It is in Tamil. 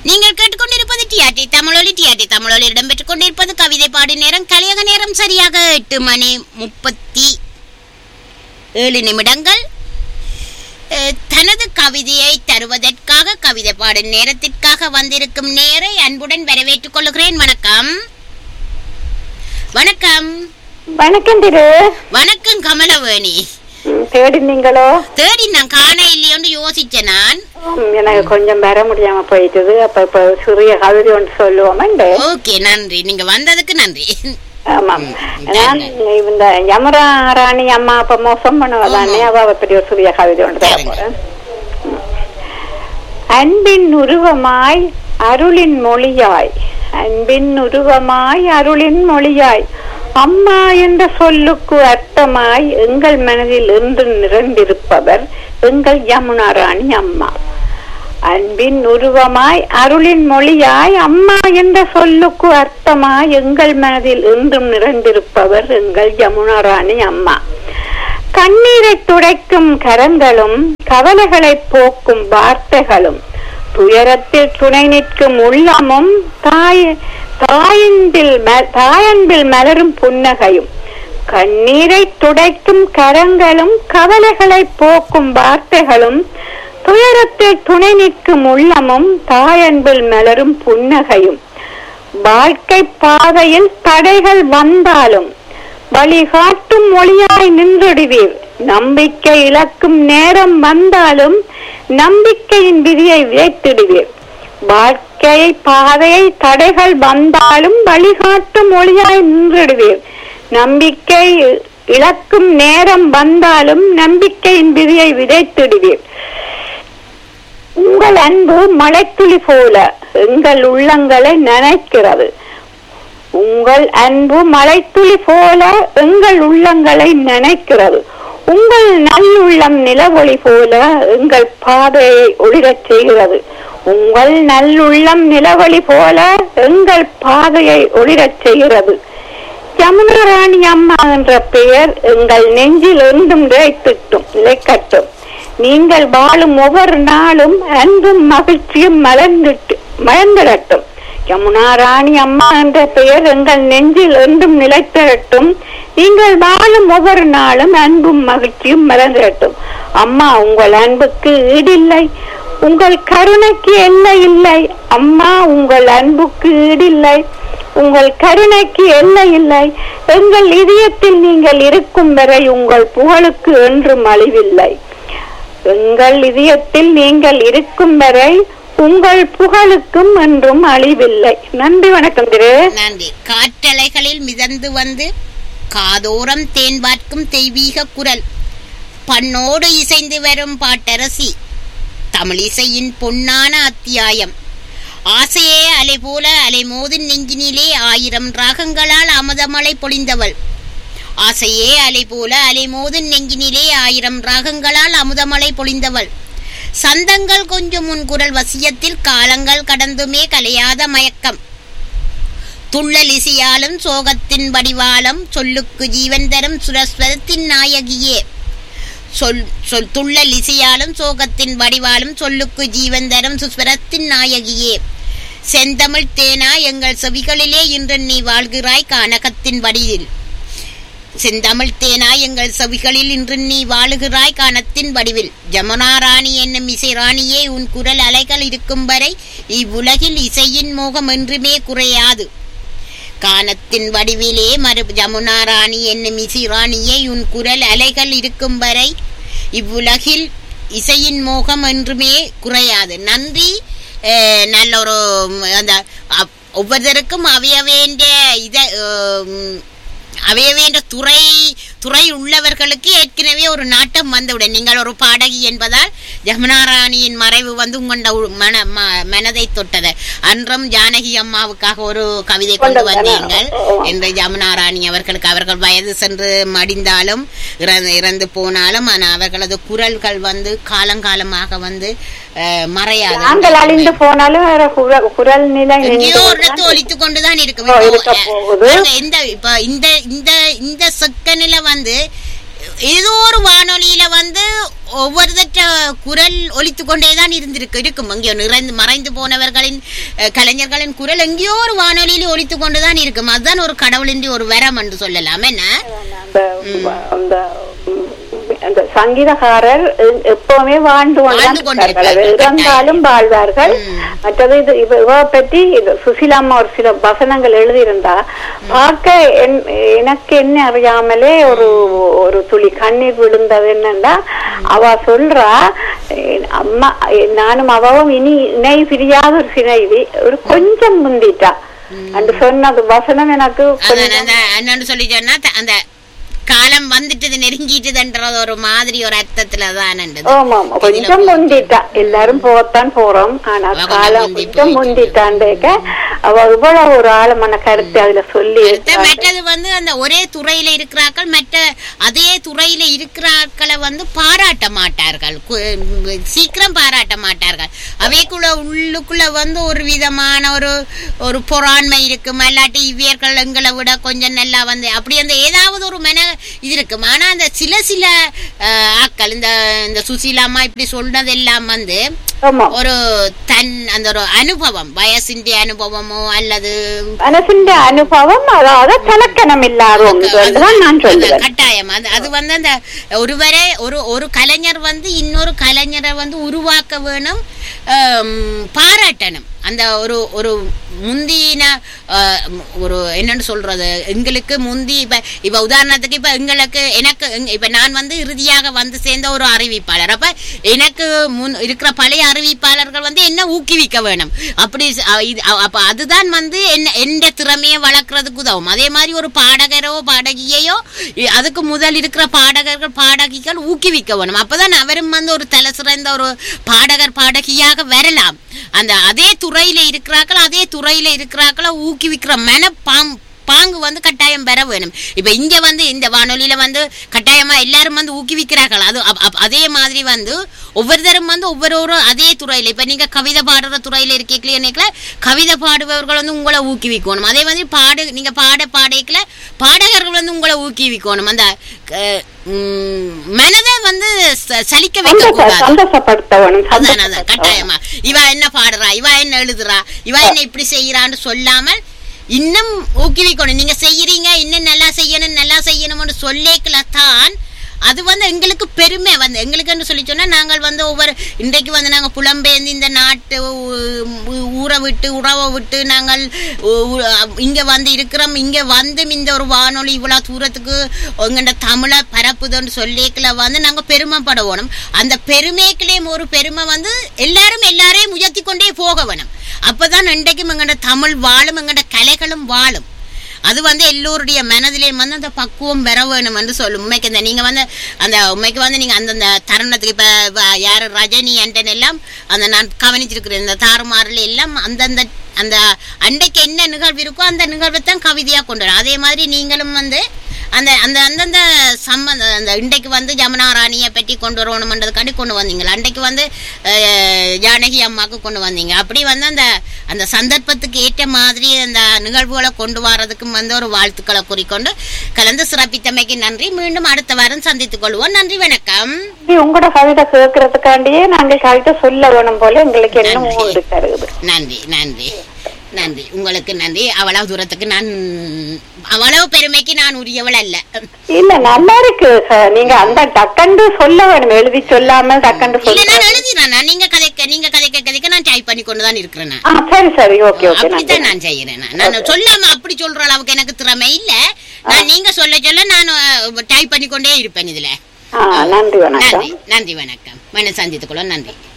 நீங்கள் கேட்டுக்கொண்டிருப்பது டிஆர்டி தமிழொலி டிஆர்டி தமிழொலி இடம்பெற்றுக் கொண்டிருப்பது கவிதை பாடு நேரம் கலியக நேரம் சரியாக எட்டு மணி முப்பத்தி ஏழு நிமிடங்கள் அஹ், தனது கவிதையை தருவதற்காக கவிதை பாடும் நேரத்திற்காக வந்திருக்கும் நேரை அன்புடன் வரவேற்றுக் கொள்கிறேன் வணக்கம் வணக்கம் வணக்கம் திரு வணக்கம் கமலவேணி ம், தேடினீங்களோ தேடி நான் காண இல்லையோன்னு யோசிச்சேன் நான் ம், எனக்கு கொஞ்சம் வர முடியாம போயிட்டது அப்ப இப்ப சிறிய கவிதை ஒன்று சொல்லுவோமண்டு ஓகே நன்றி நீங்க வந்ததுக்கு நன்றி ஆமாம் நான் இந்த யமரா ராணி அம்மா அப்ப மோசம் பண்ணுவதானே அவ அவ பெரிய ஒரு சிறிய கவிதை ஒன்று தர போறேன் ம். அன்பின் உருவமாய் அருளின் மொழியாய் அன்பின் உருவமாய் அருளின் மொழியாய் அம்மா என்ற சொல்லுக்கு அர்த்தமாய் எங்கள் மனதில் என்று நிறைந்திருப்பவர் எங்கள் யமுனா ராணி அம்மா அன்பின் உருவமாய் அருளின் மொழியாய் அம்மா என்ற சொல்லுக்கு அர்த்தமாய் எங்கள் மனதில் என்றும் நிறைந்திருப்பவர் எங்கள் யமுனா ராணி அம்மா கண்ணீரை துடைக்கும் கரங்களும் கவலைகளை போக்கும் வார்த்தைகளும் துயரத்தில் துணை நிற்கும் உள்ளமும் தாய் தாயன்பில் ம- தாயன்பில் மலரும் புன்னகையும் கண்ணீரை துடைக்கும் கரங்களும் கவலைகளை போக்கும் வார்த்தைகளும் துயரத்தில் துணை நிற்கும் உள்ளமும் தாயன்பில் மலரும் புன்னகையும் வாழ்க்கை பாதையில் தடைகள் வந்தாலும் வழிகாட்டும் மொழியாய் நின்றுடுவீர் நம்பிக்கை இழக்கும் நேரம் வந்தாலும் நம்பிக்கையின் விதியை விதைத்திடுவீர் வாழ்க்கை பாதையை தடைகள் வந்தாலும் வழிகாட்டும் மொழியாய் நின்றுடுவீர் நம்பிக்கை இழக்கும் நேரம் வந்தாலும் நம்பிக்கையின் விதியை விதைத்திடுவீர் உங்கள் அன்பு மழைத்துளி போல எங்கள் உள்ளங்களை நனைக்கிறது உங்கள் அன்பு மழைத்துளி போல எங்கள் உள்ளங்களை நனைக்கிறது உங்கள் நல்லுள்ளம் நிலவொளி போல எங்கள் பாதையை ஒளிரச் செய்கிறது உங்கள் நல்லுள்ளம் நிலவொளி போல எங்கள் பாதையை ஒளிரச் செய்கிறது யமுனா ராணி அம்மா என்ற பெயர் எங்கள் நெஞ்சில் என்றும் நிலைத்திட்டும் நிலைக்கட்டும் நீங்கள் வாழும் ஒவ்வொரு நாளும் அன்பும் மகிழ்ச்சியும் மலர்ந்துட்டு மலர்ந்திடட்டும் யமுனா ராணி அம்மா என்ற பெயர் எங்கள் நெஞ்சில் என்றும் நிலைத்திடட்டும் நீங்கள் வாழும் ஒவ்வொரு நாளும் அன்பும் மகிழ்ச்சியும் மலர்ந்திடட்டும் அம்மா உங்கள் அன்புக்கு ஈடில்லை உங்கள் கருணைக்கு எல்லை இல்லை அம்மா உங்கள் அன்புக்கு ஈடில்லை உங்கள் கருணைக்கு எல்லை இல்லை எங்கள் இதயத்தில் நீங்கள் இருக்கும் வரை உங்கள் புகழுக்கு என்றும் அழிவில்லை எங்கள் இதயத்தில் நீங்கள் இருக்கும் வரை உங்கள் புகழுக்கும் என்றும் அழிவில்லை நன்றி வணக்கம் திரு நன்றி காற்றலைகளில் மிதந்து வந்து காதோரம் தேன் பார்க்கும் தெய்வீக குரல் பண்ணோடு இசைந்து வரும் பாட்டரசி தமிழிசையின் பொன்னான அத்தியாயம் ஆசையே அலை போல அலைமோது நெஞ்சினிலே ஆயிரம் ராகங்களால் அமுதமலை பொழிந்தவள் ஆசையே அலை போல அலைமோது நெஞ்சினிலே ஆயிரம் ராகங்களால் அமுதமலை பொழிந்தவள் சந்தங்கள் கொஞ்சம் உன் குரல் வசியத்தில் காலங்கள் கடந்துமே கலையாத மயக்கம் துள்ளலிசியாலும் சோகத்தின் வடிவாலம் சொல்லுக்கு ஜீவன் தரும் சுரஸ்வரத்தின் நாயகியே சொல் சொல் துள்ளல் இசையாலும் சோகத்தின் வடிவாலும் சொல்லுக்கு ஜீவன் தரும் சுஸ்வரத்தின் நாயகியே செந்தமிழ் தேனா எங்கள் செவிகளிலே இன்று நீ வாழ்கிறாய் கானகத்தின் வடிவில் செந்தமிழ் தேனா எங்கள் செவிகளில் இன்று நீ வாழுகிறாய் கானத்தின் வடிவில் ஜமுனா ராணி என்னும் இசை ராணியே உன் குரல் அலைகள் இருக்கும் வரை இவ்வுலகில் இசையின் மோகம் என்றுமே குறையாது கானத்தின் வடிவிலே மறு ஜமுனா ராணி என்னும் இசை ராணியே உன் குரல் அலைகள் இருக்கும் வரை இவ்வுலகில் இசையின் மோகம் என்றுமே குறையாது நன்றி அஹ், நல்ல ஒரு ம், அந்த அப்- ஒவ்வொருத்தருக்கும் அவைய வேண்டிய இத உம், அவைய வேண்டிய துறை துறை உள்ளவர்களுக்கு ஏற்கனவே ஒரு நாட்டம் வந்துவிடும் நீங்கள் ஒரு பாடகி என்பதால் ஜமுனா ராணியின் மறைவு வந்து உங்களோட உ- மன ம- மனதை தொட்டது அன்றும் ஜானகி அம்மாவுக்காக ஒரு கவிதை கொண்டு வந்தீர்கள் என்று ஜமுனா ராணி அவர்களுக்கு அவர்கள் வயது சென்று மடிந்தாலும் இறந்து இறந்து போனாலும் ஆனால் அவர்களது குரல்கள் வந்து காலங்காலமாக வந்து அஹ், மறையாது நாங்கள் அழிந்து போனாலும் வேற குர- குரல் நிலை எங்கேயோ ஒரு நின்று இடத்து ஒலித்து கொண்டுதான் இருக்கும் ஓ, இப்போ, இருக்க அஹ், போகுது. பாருங்க, இந்த இப்ப இந்த இந்த இந்த செக்கனில வந்து ஏதோ ஒரு வானொலியில வந்து ஒவ்வொருத்தற்ற குரல் ஒலித்து கொண்டே தான் இருந்திருக்கு இருக்கும் எங்கேயோ நிறைந்து மறைந்து போனவர்களின் அஹ், கலைஞர்களின் குரல் எங்கேயோ ஒரு வானொலியில ஒலித்து கொண்டு தான் இருக்கும் அதுதான் ஒரு கடவுளின்றி ஒரு வரம் என்று சொல்லலாம் என்ன அந்த அந்த அந்த சங்கீதக்காரர் எ- எப்பவுமே வாழ்ந்து வாழ்ந்து கொண்டிருக்கிறார்கள் கொண்டிருப்பார்கள். இறந்தாலும் வாழ்வார்கள் ம். மற்றது இது இவ இவ பற்றி இது சுசிலாம்மா ஒரு சில வசனங்கள் எழுதியிருந்தா பார்க்க என்- எனக்கு என்ன அறியாமலே ஒரு ஒரு துளி கண்ணீர் விழுந்தது என்னன்னா அவ சொல்றா என் அம்மா என் நானும் அவவும் இனி இணை பிரியாத ஒரு சினைவி ஒரு கொஞ்சம் முந்திட்டா அந்த சொன்னது வசனம் எனக்கு அதான் கொஞ்சம் அந்த என்னன்னு சொல்லி சொன்னா த- அந்த காலம் வந்துட்டது நெருங்கிட்டுதுன்றது ஒரு மாதிரி ஒரு அர்த்தத்துல தான் ஆமா ஆமா கொஞ்சம் முந்திட்டா எல்லாரும் போகத்தான் போறோம் ஆனா அவ கொஞ்சம் காலம் முந்தி கொஞ்சம் போயிட்டு. முந்திட்டாண்டேக்க அவ இவ்வளவு ஒரு ஆழமான கருத்து அதுல சொல்லி அடுத்த மற்றது வந்து அந்த ஒரே துறையில இருக்கிறார்கள் மற்ற அதே துறையில இருக்கிறார்களை வந்து பாராட்ட மாட்டார்கள் கு- சீக்கிரம் பாராட்ட மாட்டார்கள் அவைக்குள்ள உள்ளுக்குள்ள வந்து ஒரு விதமான ஒரு ஒரு பொறாண்மை இருக்கும் அல்லாட்டி இவ்வியர்கள் எங்களை விட கொஞ்சம் நல்லா வந்து அப்படி அந்த ஏதாவது ஒரு மன இது இருக்கும் ஆனா அந்த சில சில அஹ், ஆட்கள் இந்த இந்த சுசீலாமா இப்படி சொல்றதெல்லாம் வந்து ஆமா ஒரு தன் அந்த ஒரு அனுபவம் வயசின் அனுபவமோ அல்லது மனசின் அனுபவம் அதாவது கலக்கணம் இல்லாத ஒன்றுதான் நான் அது சொல்லுவேன் கட்டாயம் அது அது வந்து அந்த ஒருவரை ஒரு ஒரு கலைஞர் வந்து இன்னொரு கலைஞரை வந்து உருவாக்க வேணும் ஆம், பாராட்டணும் அந்த ஒரு ஒரு முந்தின ஆஹ், ஒரு என்னன்னு சொல்றது எங்களுக்கு முந்தி இப்ப இப்ப உதாரணத்துக்கு இப்ப எங்களுக்கு எனக்கு எங்க- இப்ப நான் வந்து இறுதியாக வந்து சேர்ந்த ஒரு அறிவிப்பாளர் அப்ப எனக்கு முன் இருக்கிற பழைய அறிவிப்பாளர்கள் வந்து என்ன ஊக்குவிக்க வேணும் அப்படி ச- அ- இது- அ- அப்ப அதுதான் வந்து என்ன எந்த திறமையை வளர்க்கறதுக்கு உதவும் அதே மாதிரி ஒரு பாடகரோ பாடகியையோ இ- அதுக்கு முதல் இருக்கிற பாடகர்கள் பாடகிகள் ஊக்குவிக்க வேணும் அப்பதான் அவரும் வந்து ஒரு தலை சிறந்த ஒரு பாடகர் பாடகியாக வரலாம் அந்த அதே துறையில இருக்கிறார்கள் அதே துறையில இருக்கிறாக்களை ஊக்குவிக்கிற மனப்பாம் பாங்கு வந்து கட்டாயம் பெற வேணும் இப்ப இங்க வந்து இந்த வானொலியில வந்து கட்டாயமா எல்லாரும் வந்து ஊக்குவிக்கிறார்கள் அது அப்- அப்- அதே மாதிரி வந்து ஒவ்வொருத்தரும் வந்து ஒவ்வொரு அதே துறையில இப்ப நீங்க கவிதை பாடுற துறையில இருக்கீங்களே என்னைக்கல கவிதை பாடுபவர்கள் வந்து உங்களை ஊக்குவிக்கணும் அதே மாதிரி பாடு நீங்க பாட பாடைக்கல பாடகர்கள் வந்து உங்களை ஊக்குவிக்கணும் அந்த அஹ், உம், மனதை வந்து ச- சலிக்க வைக்க சந்தோஷ- கூடாது சந்தோஷப்படுத்தவனும் அதான் அதான் சந்தோஷப்படுத்தவனும். கட்டாயமா இவ என்ன பாடுறா இவ என்ன எழுதுறா இவ என்ன இப்படி செய்யறான்னு சொல்லாமல் இன்னும் ஊக்குவிக்கணும் நீங்க செய்யறீங்க இன்னும் நல்லா செய்யணும் நல்லா செய்யணும்னு சொல்லேக்கல தான் அது வந்து எங்களுக்கு பெருமை வந்து எங்களுக்குன்னு சொல்லி சொன்னா நாங்கள் வந்து ஒவ்வொரு இன்றைக்கு வந்து நாங்கள் புலம்பெயர்ந்து இந்த நாட்டு ஊ- ஊ- ஊரை விட்டு உறவை விட்டு நாங்கள் ஊ- ஊ- இங்க வந்து இருக்கிறோம் இங்க வந்து இந்த ஒரு வானொலி இவ்வளவு தூரத்துக்கு எங்கண்ட தமிழை பரப்புதுன்னு சொல்லிக்கல வந்து நாங்க பெருமைப்படணும் அந்த பெருமைக்குள்ளேயும் ஒரு பெருமை வந்து எல்லாரும் எல்லாரையும் உயர்த்தி கொண்டே போக வேணும் அப்பதான் இன்றைக்கும் எங்கண்ட தமிழ் வாழும் எங்கண்ட கலைகளும் வாழும் அது வந்து எல்லோருடைய மனதிலேயும் வந்து அந்த பக்குவம் பெற வேணும் என்று சொல்லும் உண்மைக்கு இந்த நீங்க வந்து அந்த உண்மைக்கு வந்து நீங்க அந்தந்த தருணத்துக்கு இப்ப வ- யாரு ரஜினி அண்டன் எல்லாம் அந்த நான் கவனிச்சிருக்கிறேன் இந்த தாறுமாறுல எல்லாம் அந்தந்த அந்த அண்டைக்கு என்ன நிகழ்வு இருக்கோ அந்த நிகழ்வை தான் கவிதையா கொண்டு வரும் அதே மாதிரி நீங்களும் வந்து அந்த அந்த அந்தந்த சம்பந்த அந்த இன்றைக்கு வந்து ஜமுனா ராணியை பற்றி கொண்டு வரணுமன்றதுக்காண்டி கொண்டு வந்தீங்களா அன்றைக்கு வந்து அஹ், ஜானகி அம்மாவுக்கு கொண்டு வந்தீங்க அப்படி வந்து அந்த அந்த சந்தர்ப்பத்துக்கு ஏற்ற மாதிரி அந்த நிகழ்வுகளை கொண்டு வரதுக்கும் வந்து ஒரு வாழ்த்துக்களை கூறிக்கொண்டு கலந்து சிறப்பித்தமைக்கு நன்றி மீண்டும் அடுத்த வாரம் சந்தித்துக் கொள்வோம் நன்றி வணக்கம் இது உங்களோட கவிதை கேட்கறதுக்காண்டியே நாங்கள் கவிதை சொல்ல வேணும் போல எங்களுக்கு என்ன நன்றி. உண்டு கருது நன்றி நன்றி நன்றி உங்களுக்கு நன்றி அவ்வளவு தூரத்துக்கு நான் அவ்வளவு பெருமைக்கு நான் உரியவள் அல்ல இல்ல நல்லா இருக்கு சார். நீங்க அந்த டக்கண்டு சொல்ல வேணும் எழுதி சொல்லாம டக்கண்டு இல்ல சொல்ல நான் எழுதிறேன் நீங்க கதைக்க நீங்க கதைக்க கதைக்க நான் டைப் பண்ணி கொண்டு தான் இருக்கிறேன் நான். ஆ சரி சரி ஓகே ஓகே அப்படித்தான் நான் செய்யறேன் நான். நான் சொல்லாம அப்படி சொல்ற அளவுக்கு எனக்கு திறமை இல்ல நான் நீங்க சொல்ல சொல்ல நான் டைப் பண்ணி கொண்டே இருப்பேன் இதுல ஆ நன்றி வணக்கம் நன்றி நன்றி வணக்கம் மன சந்தித்துக் கொள்ள நன்றி